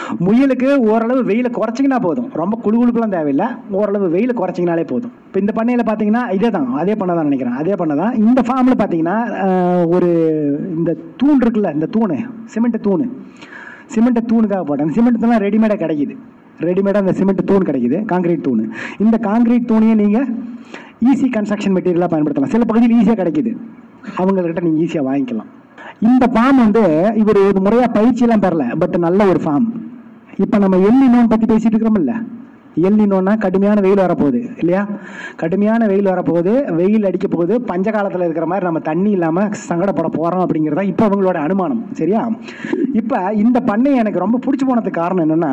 முயலுக்கு ஓரளவு வெயிலை குறைச்சிங்கன்னா போதும் ரொம்ப குழுகுழுப்புலாம் தேவையில்லை ஓரளவு வெயிலை குறைச்சிங்கனாலே போதும் இப்போ இந்த பண்ணையில் பார்த்தீங்கன்னா இதே தான் அதே பண்ண தான் நினைக்கிறேன் அதே பண்ண தான் இந்த ஃபார்மில் பார்த்தீங்கன்னா ஆஹ், ஒரு இந்த தூண் இருக்குல்ல இந்த தூணு சிமெண்ட் தூணு சிமெண்ட்டை தூணுக்காக போட்டேன் சிமெண்ட் தூணெலாம் ரெடிமேடாக கிடைக்குது ரெடிமேடாக அந்த சிமெண்ட் தூண் கிடைக்குது காங்கிரீட் தூண் இந்த காங்கிரீட் தூணையை நீங்கள் ஈஸி கன்ஸ்ட்ரக்ஷன் மெட்டீரியலாக பயன்படுத்தலாம் சில பகுதியில் ஈஸியாக கிடைக்குது அவங்கக்கிட்ட நீங்கள் ஈஸியாக வாங்கிக்கலாம் இந்த ஃபார்ம் வந்து இவர் ஒரு முறையாக பயிற்சியெல்லாம் பெறல பட் நல்ல ஒரு ஃபார்ம் இப்போ நம்ம எல்லினோன் பற்றி பேசிட்டு இருக்கிறோம்ல எல்லினோன்னா கடுமையான வெயில் வரப்போகுது இல்லையா கடுமையான வெயில் வரப்போகுது வெயில் அடிக்க போகுது பஞ்ச காலத்தில் இருக்கிற மாதிரி நம்ம தண்ணி இல்லாமல் சங்கடப்பட போகிறோம் அப்படிங்கிறதா இப்போ அவங்களோட அனுமானம் சரியா இப்போ இந்த பண்ணை எனக்கு ரொம்ப பிடிச்சி போனதுக்கு காரணம் என்னென்னா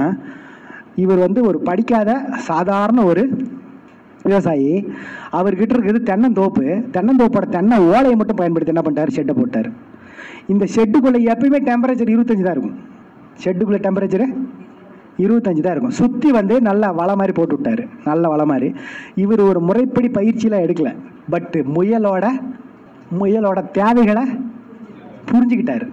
இவர் வந்து ஒரு படிக்காத சாதாரண ஒரு விவசாயி அவர்கிட்ட இருக்குது தென்னந்தோப்பு தென்னந்தோப்போட தென்னை ஓலையை மட்டும் பயன்படுத்தி என்ன பண்ணிட்டாரு ஷெட்டை போட்டார் இந்த ஷெட்டுக்குள்ளே எப்பயுமே டெம்பரேச்சர் இருபத்தஞ்சு தான் இருக்கும் ஷெட்டுக்குள்ளே டெம்பரேச்சரு இருபத்தஞ்சு தான் இருக்கும் சுற்றி வந்து நல்லா வலை மாதிரி போட்டு விட்டாரு நல்ல வலை மாதிரி இவர் ஒரு முறைப்படி பயிற்சியெலாம் எடுக்கல பட்டு முயலோட முயலோட தேவைகளை புரிஞ்சுக்கிட்டாரு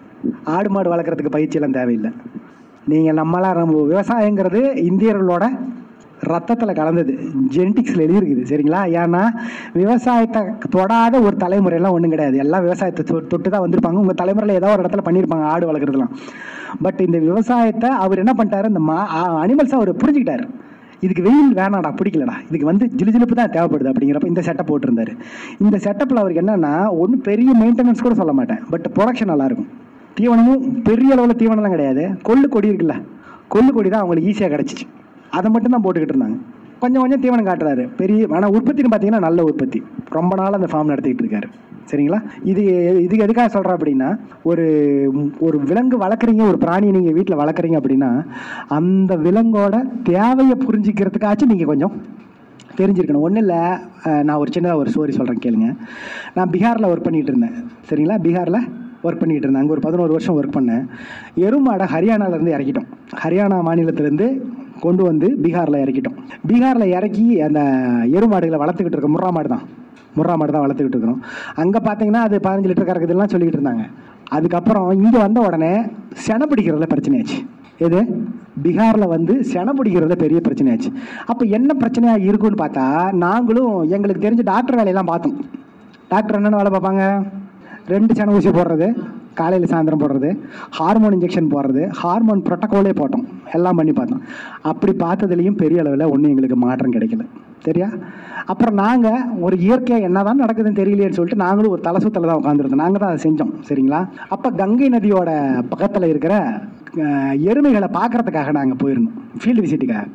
ஆடு மாடு வளர்க்குறதுக்கு பயிற்சியெல்லாம் தேவையில்லை நீங்கள் நம்மளாம் நம்ம விவசாயங்கிறது இந்தியர்களோட ரத்தத்தில் கலந்தது ஜெனட்டிக்ஸில் எழுதியிருக்குது சரிங்களா ஏன்னா விவசாயத்தை தொடாத ஒரு தலைமுறையெல்லாம் ஒன்றும் கிடையாது எல்லாம் விவசாயத்தை தொ- தொட்டு தான் வந்திருப்பாங்க உங்கள் தலைமுறையில் ஏதோ ஒரு இடத்துல பண்ணியிருப்பாங்க ஆடு வளர்க்குறதுலாம் பட் இந்த விவசாயத்தை அவர் என்ன பண்ணிட்டாரு இந்த மா அனிமல்ஸை அவர் புரிஞ்சுக்கிட்டாரு இதுக்கு வெயில் வேணாடா பிடிக்கலடா இதுக்கு வந்து ஜிலுஜிலுப்பு தான் தேவைப்படுது அப்படிங்கிறப்ப இந்த செட்டப் போட்டிருந்தாரு இந்த செட்டப்பில் அவருக்கு என்னன்னா ஒன்றும் பெரிய மெயின்டெனன்ஸ் கூட சொல்ல மாட்டேன் பட் ப்ரொடக்ஷன் நல்லாயிருக்கும் தீவனமும் பெரிய அளவில் தீவனம்லாம் கிடையாது கொள்ளு கொடி இருக்குல்ல கொள்ளு கொடி தான் அவங்களுக்கு ஈஸியாக கிடச்சிச்சு அதை மட்டும் தான் போட்டுக்கிட்டு இருந்தாங்க கொஞ்சம் கொஞ்சம் தீவனம் காட்டுறாரு பெரிய ஆனால் உற்பத்தின்னு பார்த்தீங்கன்னா நல்ல உற்பத்தி ரொம்ப நாள் அந்த ஃபார்ம் நடத்திக்கிட்டு இருக்காரு சரிங்களா இது இதுக்கு எதுக்காக சொல்கிறேன் அப்படின்னா ஒரு ஒரு விலங்கு வளர்க்குறீங்க ஒரு பிராணியை நீங்கள் வீட்டில் வளர்க்குறீங்க அப்படின்னா அந்த விலங்கோட தேவையை புரிஞ்சிக்கிறதுக்காச்சும் நீங்கள் கொஞ்சம் தெரிஞ்சிருக்கணும் ஒன்றும் இல்லை நான் ஒரு சின்னதாக ஒரு ஸ்டோரி சொல்கிறேன் கேளுங்க நான் பீகாரில் ஒர்க் பண்ணிகிட்டு இருந்தேன் சரிங்களா பீகாரில் ஒர்க் பண்ணிகிட்டு இருந்தேன் அங்கே ஒரு பதினோரு வருஷம் ஒர்க் பண்ணேன் எருமாடை ஹரியானாலேருந்து இறக்கிட்டோம் ஹரியானா மாநிலத்திலேருந்து கொண்டு வந்து பீகாரில் இறக்கிட்டோம் பீகாரில் இறக்கி அந்த எருமாடுகளை வளர்த்துக்கிட்டு இருக்க முர்ரா மாடு தான் முர்ரா மாடு தான் வளர்த்துக்கிட்டு இருக்கிறோம் அங்கே பார்த்தீங்கன்னா அது பதினஞ்சு லிட்டர் கறக்குதுலாம் சொல்லிக்கிட்டு இருந்தாங்க அதுக்கப்புறம் இங்கே வந்த உடனே செனை பிடிக்கிறதுல பிரச்சனையாச்சு எது பீகாரில் வந்து செனை பிடிக்கிறதுல பெரிய பிரச்சனையாச்சு அப்போ என்ன பிரச்சனையாக இருக்குன்னு பார்த்தா நாங்களும் எங்களுக்கு தெரிஞ்ச டாக்டர் வேலையெல்லாம் பார்த்தோம் டாக்டர் என்னென்ன வேலை பார்ப்பாங்க ரெண்டு செனை ஊசி போடுறது காலையில் சாயந்தரம் போடுறது ஹார்மோன் இன்ஜெக்ஷன் போடுறது ஹார்மோன் ப்ரோட்டோகாலே போட்டோம் எல்லாம் பண்ணி பார்த்தோம் அப்படி பார்த்ததுலேயும் பெரிய அளவில் ஒன்றும் எங்களுக்கு மாற்றம் கிடைக்கல சரியா அப்புறம் நாங்கள் ஒரு இயற்கையாக என்ன தான் நடக்குதுன்னு தெரியலையேன்னு சொல்லிட்டு நாங்களும் ஒரு தலை சுத்தல தான் உட்காந்துருந்தோம் நாங்கள் தான் அதை செஞ்சோம் சரிங்களா அப்போ கங்கை நதியோட பக்கத்தில் இருக்கிற அஹ், எருமைகளை பார்க்கறதுக்காக நாங்கள் போயிருந்தோம் ஃபீல்டு விசிட்டுக்காக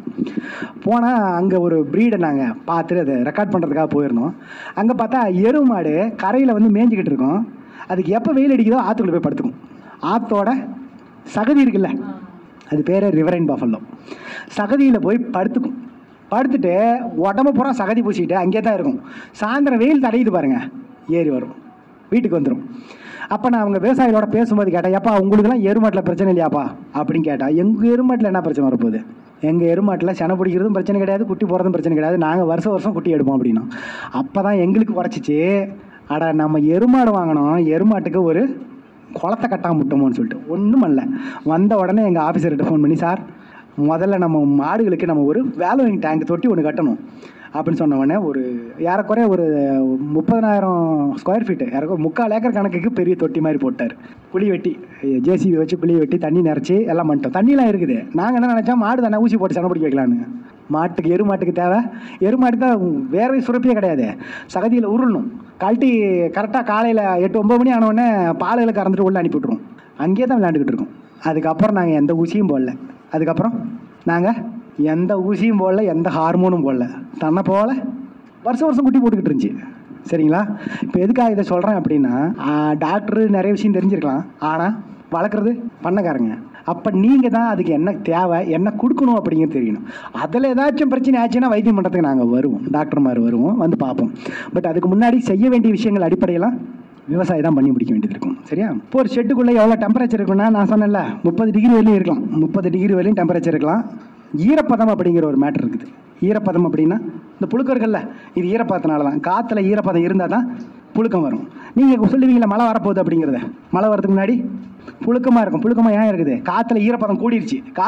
போனால் அங்கே ஒரு ப்ரீடை நாங்கள் பார்த்துட்டு அதை ரெக்கார்ட் பண்ணுறதுக்காக போயிருந்தோம் அங்கே பார்த்தா எருமை மாடு கரையில் வந்து மேய்ஞ்சிக்கிட்டு இருக்கோம் அதுக்கு எப்போ வெயில் அடிக்குதோ ஆற்றுக்குள்ளே போய் படுத்துக்கும் ஆற்றோட சகதி இருக்குல்ல அது பேர் ரிவரைன் பாஃபல்லோ சகதியில் போய் படுத்துக்கும் படுத்துட்டு உடம்பு பூரா சகதி பூசிக்கிட்டு அங்கேயே தான் இருக்கும் சாயந்தரம் வெயில் தடையுது பாருங்க ஏறி வரும் வீட்டுக்கு வந்துடும் அப்போ நான் அவங்க விவசாயிகளோட பேசும்போது கேட்டேன் எப்பா உங்களுக்குலாம் எருமாட்டில் பிரச்சனை இல்லையாப்பா அப்படின்னு கேட்டா எங்கள் எருமாட்டில் என்ன பிரச்சனை வரப்போகுது எங்கள் எருமாட்டில் செனை பிடிக்கிறதும் பிரச்சனை கிடையாது குட்டி போகிறதும் பிரச்சனை கிடையாது நாங்கள் வருஷம் வருஷம் குட்டி எடுப்போம் அப்படின்னா அப்போ தான் எங்களுக்கு குறைச்சிச்சு அட நம்ம எருமாடு வாங்கினோம் எருமாட்டுக்கு ஒரு குளத்தை கட்டாம விட்டோமோன்னு சொல்லிட்டு ஒன்றும் இல்லை வந்த உடனே எங்கள் ஆஃபீஸர்கிட்ட ஃபோன் பண்ணி சார் முதல்ல நம்ம மாடுகளுக்கு நம்ம ஒரு வேலோயிங் டேங்க் தொட்டி ஒன்று கட்டணும் அப்படின்னு சொன்ன உடனே ஒரு ஏறக்குறைய ஒரு முப்பதனாயிரம் ஸ்கொயர் ஃபீட்டு ஏறக்குறைய முக்கால் ஏக்கர் கணக்குக்கு பெரிய தொட்டி மாதிரி போட்டார் குழி வெட்டி ஜேசிபி வச்சு குழி வெட்டி தண்ணி நிறச்சி எல்லாம் பண்ணிட்டோம் தண்ணிலாம் இருக்குது நாங்கள் என்ன நினச்சோம் மாடு தானே ஊசி போட்டு சனை பிடிக்க வைக்கலான்னு மாட்டுக்கு எரு மாட்டுக்கு தேவை எரு மாட்டுக்கு தான் வேர்வை சுரப்பியே கிடையாது சகதியில் உருளணும் கழட்டி கரெக்டாக காலையில் எட்டு ஒம்பது மணி ஆன உடனே பாலையில் கறந்துட்டு உள்ள அனுப்பி விட்ருவோம் அங்கேயே தான் விளையாண்டுக்கிட்டு இருக்கோம் அதுக்கப்புறம் நாங்கள் எந்த ஊசியும் போடல அதுக்கப்புறம் நாங்கள் எந்த ஊசியும் போடல எந்த ஹார்மோனும் போடல தன்னை போல வருஷம் வருஷம் குட்டி போட்டுக்கிட்டு இருந்துச்சு சரிங்களா இப்போ எதுக்காக இதை சொல்கிறேன் அப்படின்னா டாக்டரு நிறைய விஷயம் தெரிஞ்சிருக்கலாம் ஆனால் வளர்க்குறது பண்ணக்காரங்க அப்போ நீங்கள் தான் அதுக்கு என்ன தேவை என்ன கொடுக்கணும் அப்படிங்கிறது தெரியணும் அதில் ஏதாச்சும் பிரச்சனை ஆச்சுன்னா வைத்தியம் பண்ணுறதுக்கு நாங்கள் வருவோம் டாக்டர் மாதிரி வருவோம் வந்து பார்ப்போம் பட் அதுக்கு முன்னாடி செய்ய வேண்டிய விஷயங்கள் அடிப்படையெல்லாம் விவசாயம் தான் பண்ணி முடிக்க வேண்டியது இருக்கும் சரியா இப்போ ஒரு ஷெட்டுக்குள்ளே எவ்வளோ டெம்பரேச்சர் இருக்குன்னா நான் சொன்னேன்ல முப்பது டிகிரி வரையும் இருக்கலாம் முப்பது டிகிரி வரையும் டெம்பரேச்சர் இருக்கலாம் ஈரப்பதம் அப்படிங்கிற ஒரு மேட்டர் இருக்குது ஈரப்பதம் அப்படின்னா இந்த புழுக்கர்கள்ல இது ஈரப்பதத்தினால தான் காற்றுல ஈரப்பதம் இருந்தால் தான் புழுக்கம் வரும் நீங்கள் சொல்லுவீங்களா மழை வரப்போகுது அப்படிங்கிறத மழை வரதுக்கு முன்னாடி புழுக்கமாக இருக்கும் புழுக்கமாக ஏன் இருக்குது காற்றுல ஈரப்பதம் கூடிருச்சு கா